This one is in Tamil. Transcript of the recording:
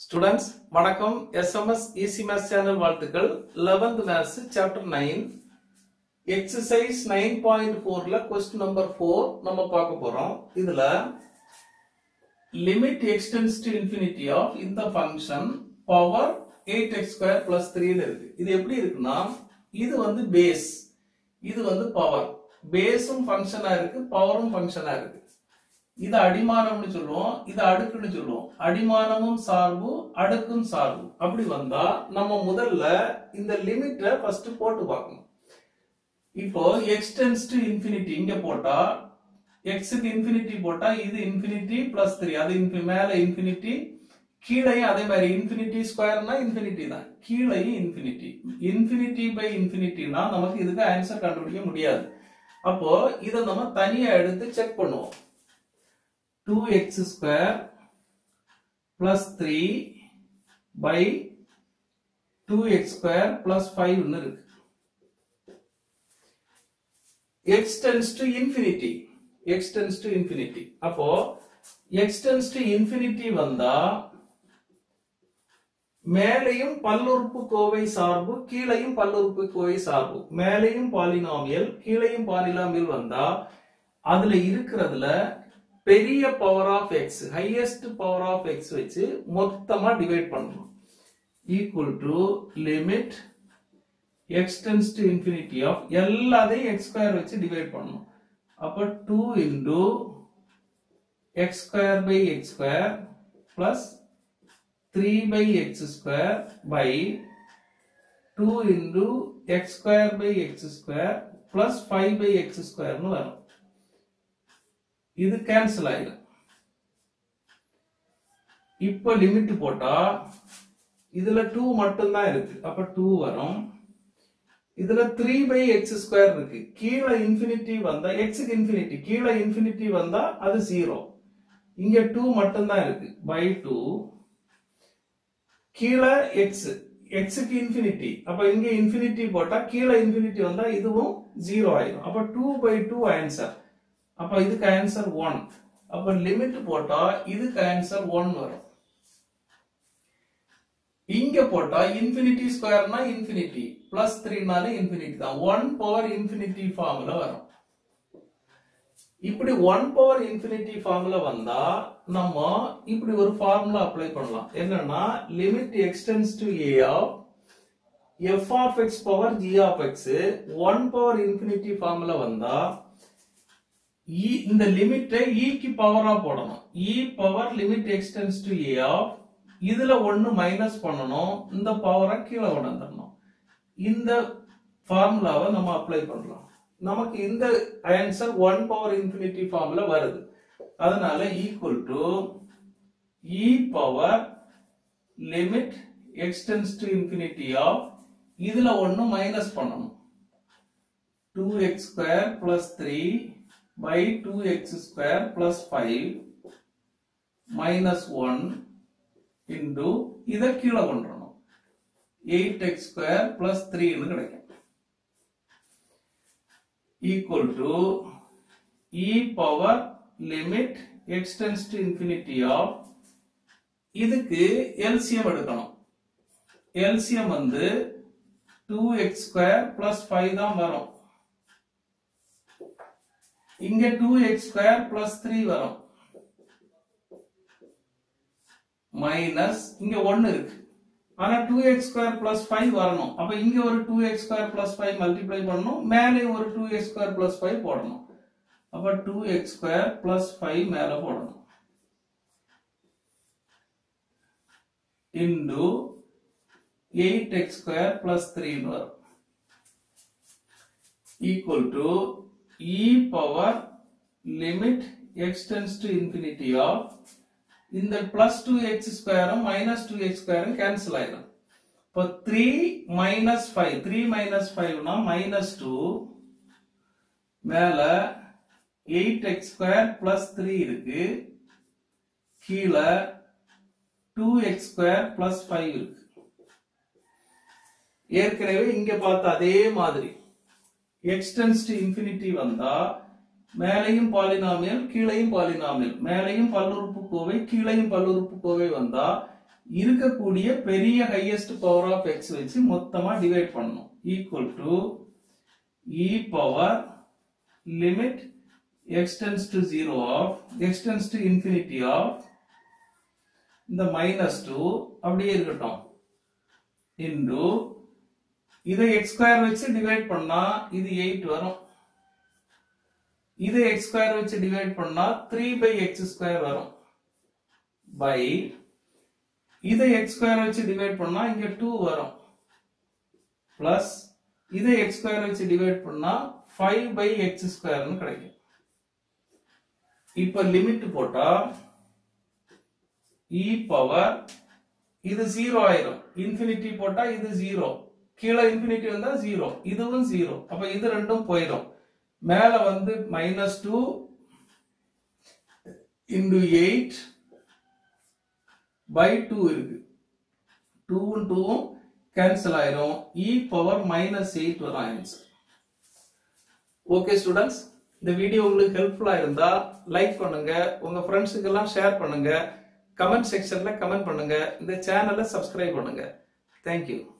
ஸ்டூடெண்ட்ஸ் வணக்கம் எஸ்எம்எஸ் ஈசி மேத்ஸ் சேனல் வாழ்த்துக்கள் 11th maths chapter nine exercise nine point ஃபோர்ல கொஸ்டின் நம்பர் ஃபோர் நம்ம பார்க்க போறோம் இதுல limit x tends to infinity of இந்த function power eight x square plus த்ரீன்னு இருக்கு இது எப்படி இருக்குன்னா இது வந்து பேஸ் இது வந்து பவர் பேஸும் ஃபங்க்ஷனா இருக்கு பவரும் ஃபங்க்ஷனா இருக்கு இது அடிமானம்னு சொல்லுவோம் இது அடுக்குன்னு சொல்லுவோம் அடிமானமும் சார்பு அடுக்கும் சார்பு அப்படி வந்தா நம்ம முதல்ல இந்த லிமிட்டை ஃபர்ஸ்ட் போட்டு பார்க்கணும் இப்போ எக்ஸ்டென்ஸ் டு இன்ஃபினிட்டி இங்க போட்டா எக்ஸுக்கு இன்ஃபினிட்டி போட்டா இது இன்ஃபினிட்டி பிளஸ் த்ரீ அது infin- மேல இன்ஃபினிட்டி கீழையும் அதே மாதிரி இன்ஃபினிட்டி ஸ்கொயர்னா இன்ஃபினிட்டி தான் கீழையும் இன்ஃபினிட்டி இன்ஃபினிட்டி பை இன்ஃபினிட்டினா நமக்கு இதுக்கு ஆன்சர் கண்டுபிடிக்க முடியாது அப்போ இதை நம்ம தனியா எடுத்து செக் பண்ணுவோம் two x square plus three by two x square plus ஃபைவ்னு இருக்கு x tends to infinity x tends to infinity அப்போ எக்ஸ் டென்ஸ் டு இன்ஃபினிட்டி வந்தா மேலையும் பல்லுறுப்பு கோவை சார்பு கீழையும் பல்லுறுப்பு கோவை சார்பு மேலையும் பாலினாமியல் கீழையும் பாலினாமியல் வந்தா அதுல இருக்கிறதுல பெரிய power of x highest power of x வச்சு மொத்தமா டிவைட் பண்ணணும் equal to limit x tends to infinity of எல்லாத்தையும் எக்ஸ் ஸ்கொயர் வச்சு டிவைட் பண்ணணும் அப்ப two into x square by x square plus three by x square by two into x square by x square plus five by x ஸ்கொயர்னு வரும் இது கேன்சல் ஆயிடும் இப்ப லிமிட் போட்டா இதுல டூ மட்டும்தான் இருக்கு அப்ப டூ வரும் இதுல த்ரீ பை எக்ஸ் ஸ்கொயர் இருக்கு கீழே இன்ஃபினிட்டி வந்தா எக்ஸுக்கு இன்ஃபினிட்டி கீழே இன்ஃபினிட்டி வந்தா அது ஜீரோ இங்க டூ மட்டும்தான் இருக்கு பை டூ கீழே எக்ஸ் எக்ஸுக்கு இன்ஃபினிட்டி அப்ப இங்க இன்ஃபினிட்டி போட்டா கீழே இன்ஃபினிட்டி வந்தா இதுவும் ஜீரோ ஆயிடும் அப்ப டூ பை டூ ஆன்சர் அப்ப இதுக்கு ஆன்சர் ஒன் அப்ப லிமிட் போட்டா இதுக்கு ஆன்சர் ஒன் வரும் இங்க போட்டா இன்ஃபினிட்டி ஸ்கொயர்னா இன்ஃபினிட்டி பிளஸ் த்ரீனால இன்ஃபினிட்டி தான் ஒன் பவர் இன்ஃபினிட்டி ஃபார்ம்ல வரும் இப்படி ஒன் பவர் இன்ஃபினிட்டி ஃபார்ம்ல வந்தா நம்ம இப்படி ஒரு ஃபார்முலா அப்ளை பண்ணலாம் என்னன்னா limit x tends to a of f of x power g of x one power infinity ஃபார்ம்ல வந்தா E இந்த லிமிட்டை க்கு பவரா போடணும் E power limit x tends to a of இதுல ஒன்னு மைனஸ் பண்ணணும் இந்த பவரை கீழே கொண்டாந்துடணும் இந்த ஃபார்முலாவை நம்ம அப்ளை பண்றோம் நமக்கு இந்த answer one power infinity formula வருது அதனால equal to e power limit x tends to infinity of இதுல ஒன்னு மைனஸ் பண்ணணும் two x square plus three by 2x square plus 5 minus 1 into இதை கீழே கொண்டுறணும் 8x square plus 3 ன்னு கிடைக்கும் equal to e power limit x tends to infinity of இதுக்கு LCM எடுக்கணும் LCM வந்து 2x square plus 5 தான் வரும் இங்க two x square plus three வரும் மைனஸ் இங்க ஒன்னு இருக்கு ஆனா two x square plus five வரணும் அப்ப இங்க ஒரு two x square plus five multiply பண்ணணும் மேலே ஒரு two x square plus five போடணும் அப்ப two x square plus five மேல போடணும் into eight x square plus த்ரீன்னு வரும் equal to e power limit x tends to infinity of இந்த பிளஸ் டூ எக்ஸ் ஸ்கொயரும் மைனஸ் டூ எக்ஸ் ஸ்கொயரும் கேன்சல் ஆயிடும் இப்போ three minus five three minus ஃபைவ்னா மைனஸ் டூ மேல eight x square plus three இருக்கு கீழே two x square plus five இருக்கு ஏற்கனவே இங்க பார்த்த அதே மாதிரி எக்ஸ்டென்ஸ் டு இன்ஃபினிட்டி வந்தா மேலையும் பாலினாமியல் கீழையும் பாலினாமியல் மேலையும் பல்லுறுப்பு கோவை கீழையும் பல்லுறுப்பு கோவை வந்தா இருக்கக்கூடிய பெரிய ஹையஸ்ட் பவர் ஆஃப் எக்ஸ் வச்சு மொத்தமா டிவைட் பண்ணணும் equal to e power limit x tends to zero of x tends to infinity of இந்த மைனஸ் டூ அப்படியே இருக்கட்டும் இன்டு இதை எக்ஸ் ஸ்கொயர் வச்சு டிவைட் பண்ணா இது எயிட் வரும் இதை எக்ஸ் ஸ்கொயர் வச்சு டிவைட் பண்ணா த்ரீ பை எக்ஸ் ஸ்கொயர் வரும் பை இதை எக்ஸ் ஸ்கொயர் வச்சு டிவைட் பண்ணா இங்க டூ வரும் பிளஸ் இதை எக்ஸ் ஸ்கொயர் வச்சு டிவைட் பண்ணா ஃபைவ் பை எக்ஸ் ஸ்கொயர்னு கிடைக்கும் இப்ப லிமிட் போட்டா இ பவர் இது ஜீரோ ஆயிரும் இன்ஃபினிட்டி போட்டா இது ஜீரோ கீழே இன்ஃபினிட்டி வந்தா ஜீரோ இதுவும் ஜீரோ அப்ப இது ரெண்டும் போயிடும் மேல வந்து minus two into eight by two இருக்கு டூவும் டூவும் கேன்சல் ஆயிரும் இ பவர் மைனஸ் எயிட் வரும் ஆன்சர் ஓகே ஸ்டூடெண்ட்ஸ் இந்த வீடியோ உங்களுக்கு ஹெல்ப்ஃபுல்லா இருந்தா லைக் பண்ணுங்க உங்க ஃப்ரெண்ட்ஸுக்கு எல்லாம் ஷேர் பண்ணுங்க கமெண்ட் செக்ஷன்ல கமெண்ட் பண்ணுங்க இந்த சேனலை சப்ஸ்கிரைப் பண்ணுங்க தேங்க்யூ